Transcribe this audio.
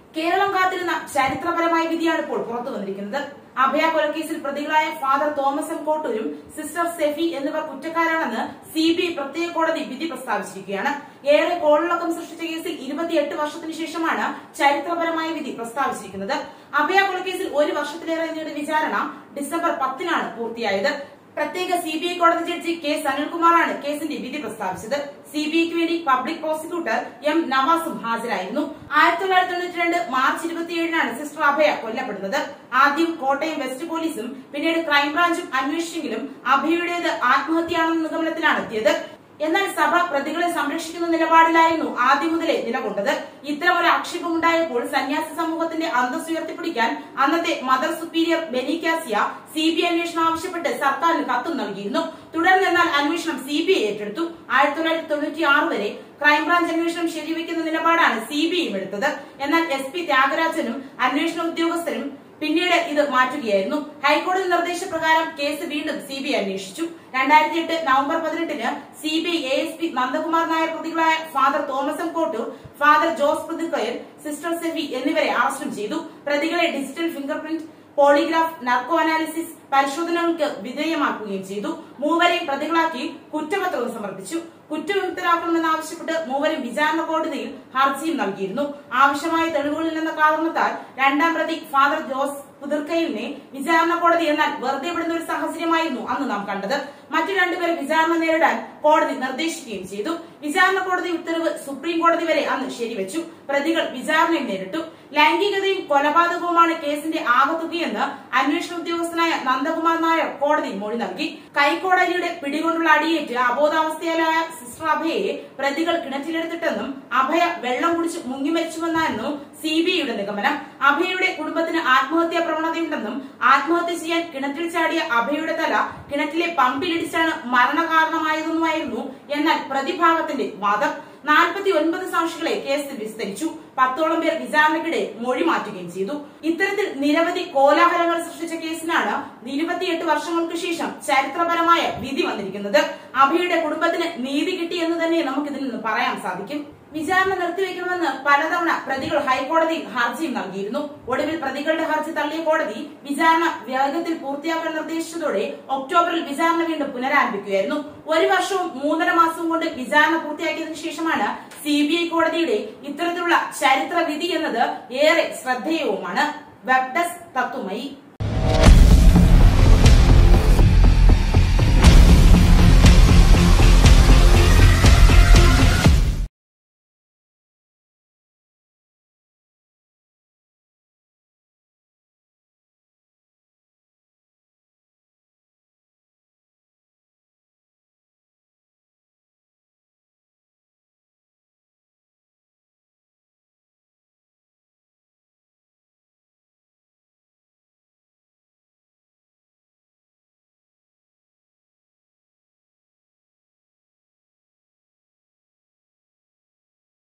കേരളം കാത്തിരുന്ന ചരിത്രപരമായ വിധിയാണ് ഇപ്പോൾ പുറത്തു വന്നിരിക്കുന്നത് അഭയ കൊലക്കേസിൽ പ്രതികളായ ഫാദർ തോമസ് എം കോട്ടൂരും സിസ്റ്റർ സെഫി എന്നിവർ കുറ്റക്കാരാണെന്ന് സി ബി ഐ പ്രത്യേക കോടതി വിധി പ്രസ്താവിച്ചിരിക്കുകയാണ് ഏറെ കോളിളക്കം സൃഷ്ടിച്ച കേസിൽ ഇരുപത്തിയെട്ട് വർഷത്തിനു ശേഷമാണ് ചരിത്രപരമായ വിധി പ്രസ്താവിച്ചിരിക്കുന്നത് അഭയ കൊലക്കേസിൽ ഒരു വർഷത്തിലേറെ നീണ്ട വിചാരണ ഡിസംബർ പത്തിനാണ് പൂർത്തിയായത് പ്രത്യേക സി ബി ഐ കോടതി ജഡ്ജി കെ സനിൽകുമാറാണ് കേസിന്റെ വിധി പ്രസ്താവിച്ചത് സി ബി ഐക്ക് വേണ്ടി പബ്ലിക് പ്രോസിക്യൂട്ടർ എം നവാസും ഹാജരായിരുന്നു ആയിരത്തി തൊള്ളായിരത്തി തൊണ്ണൂറ്റി രണ്ട് മാർച്ച് ഇരുപത്തിയേഴിനാണ് സിസ്റ്റർ അഭയ കൊല്ലപ്പെടുന്നത് ആദ്യം കോട്ടയം വെസ്റ്റ് പോലീസും പിന്നീട് ക്രൈംബ്രാഞ്ചും അന്വേഷിച്ചെങ്കിലും അഭയയുടേത് ആത്മഹത്യയാണെന്ന നിഗമനത്തിലാണ് എത്തിയത് എന്നാൽ സഭ പ്രതികളെ സംരക്ഷിക്കുന്ന നിലപാടിലായിരുന്നു ആദ്യം മുതലേ നിലകൊണ്ടത് ഇത്തരം ഒരു ആക്ഷേപമുണ്ടായപ്പോൾ സന്യാസി സമൂഹത്തിന്റെ അന്തസ് ഉയർത്തിപ്പിടിക്കാൻ അന്നത്തെ mother superior Benicasia C B അന്വേഷണം ആവശ്യപ്പെട്ട് സർക്കാരിന് കത്തും നൽകിയിരുന്നു തുടർന്ന് എന്നാൽ അന്വേഷണം സി ബി ഐ ഏറ്റെടുത്തു ആയിരത്തി തൊള്ളായിരത്തി തൊണ്ണൂറ്റി ആറ് വരെ ക്രൈംബ്രാഞ്ച് അന്വേഷണം ശരിവെക്കുന്ന നിലപാടാണ് സി ബി ഐയും എടുത്തത് എന്നാൽ എസ് പി ത്യാഗരാജനും അന്വേഷണ ഉദ്യോഗസ്ഥരും പിന്നീട് ഇത് മാറ്റുകയായിരുന്നു ഹൈക്കോടതി നിർദ്ദേശപ്രകാരം കേസ് വീണ്ടും സി ബി ഐ അന്വേഷിച്ചു രണ്ടായിരത്തി എട്ട് നവംബർ പതിനെട്ടിന് C B I A S P Nandakumar Nair പ്രതികളായ father Thomas M Kottoor father Jose Puthrikkayil sister Sephy എന്നിവരെ അറസ്റ്റും ചെയ്തു പ്രതികളെ digital finger print polygraph narco analysis പരിശോധനകൾക്ക് വിധേയമാക്കുകയും ചെയ്തു മൂവരെയും പ്രതികളാക്കി കുറ്റപത്രവും സമർപ്പിച്ചു കുറ്റവിമുക്തരാക്കണമെന്നാവശ്യപ്പെട്ട് മൂവരും വിചാരണ കോടതിയിൽ ഹർജിയും നൽകിയിരുന്നു ആവശ്യമായ തെളിവുകളില്ലെന്ന കാരണത്താൽ രണ്ടാം പ്രതി ഫാദർ ജോസ് പുതിർക്കയിലിനെ വിചാരണ കോടതി എന്നാൽ വെറുതെ വിടുന്ന ഒരു സാഹചര്യമായിരുന്നു അന്ന് നാം കണ്ടത് മറ്റു രണ്ടുപേരെ വിചാരണ നേരിടാൻ കോടതി നിർദ്ദേശിക്കുകയും ചെയ്തു വിചാരണ കോടതി ഉത്തരവ് സുപ്രീം കോടതി വരെ അന്ന് ശരിവെച്ചു പ്രതികൾ വിചാരണയും നേരിട്ടു ലൈംഗികതയും കൊലപാതകവുമാണ് കേസിന്റെ ആകത്തുകയെന്ന് അന്വേഷണ ഉദ്യോഗസ്ഥനായ നന്ദകുമാർ നായർ കോടതി മൊഴി നൽകി കൈക്കോടതിയുടെ പിടികൊണ്ടുള്ള അടിയേറ്റ് അബോധാവസ്ഥയിലായ സിസ്റ്റർ അഭയെ പ്രതികൾ കിണറ്റിലെടുത്തിട്ടെന്നും അഭയ വെള്ളം കുടിച്ച് മുങ്ങി മരിച്ചുവെന്നായിരുന്നു സി ബി ഐയുടെ നിഗമനം അഭയയുടെ കുടുംബത്തിന് ആത്മഹത്യാ പ്രവണതയുണ്ടെന്നും ആത്മഹത്യ ചെയ്യാൻ കിണറ്റിൽ ചാടിയ അഭയയുടെ തല കിണറ്റിലെ പമ്പിലിടിച്ചാണ് മരണകാരണമായതെന്നുമായിരുന്നു എന്നാൽ പ്രതിഭാഗത്തിന്റെ വാദം നാൽപ്പത്തി ഒൻപത് സാക്ഷികളെ കേസിൽ വിസ്തരിച്ചു പത്തോളം പേർ വിചാരണയ്ക്കിടെ മൊഴി മാറ്റുകയും ചെയ്തു ഇത്തരത്തിൽ നിരവധി കോലാഹലങ്ങൾ സൃഷ്ടിച്ച കേസിനാണ് ഇരുപത്തിയെട്ട് വർഷങ്ങൾക്ക് ശേഷം ചരിത്രപരമായ വിധി വന്നിരിക്കുന്നത് അഭയുടെ കുടുംബത്തിന് നീതി കിട്ടി എന്ന് തന്നെ നമുക്ക് ഇതിൽ നിന്ന് പറയാൻ സാധിക്കും വിചാരണ നിർത്തിവെക്കണമെന്ന് പലതവണ പ്രതികൾ ഹൈക്കോടതിയിൽ ഹർജിയും നൽകിയിരുന്നു ഒടുവിൽ പ്രതികളുടെ ഹർജി തള്ളിയ കോടതി വിചാരണ വേഗത്തിൽ പൂർത്തിയാക്കാൻ നിർദ്ദേശിച്ചതോടെ ഒക്ടോബറിൽ വിചാരണ വീണ്ടും പുനരാരംഭിക്കുകയായിരുന്നു ഒരു വർഷവും മൂന്നര മാസവും കൊണ്ട് വിചാരണ പൂർത്തിയാക്കിയതിനു ശേഷമാണ് സി ബി ഐ കോടതിയുടെ ഇത്തരത്തിലുള്ള ചരിത്ര വിധി എന്നത് ഏറെ ശ്രദ്ധേയവുമാണ് വെബ് ഡെസ്ക് തത്തുമയി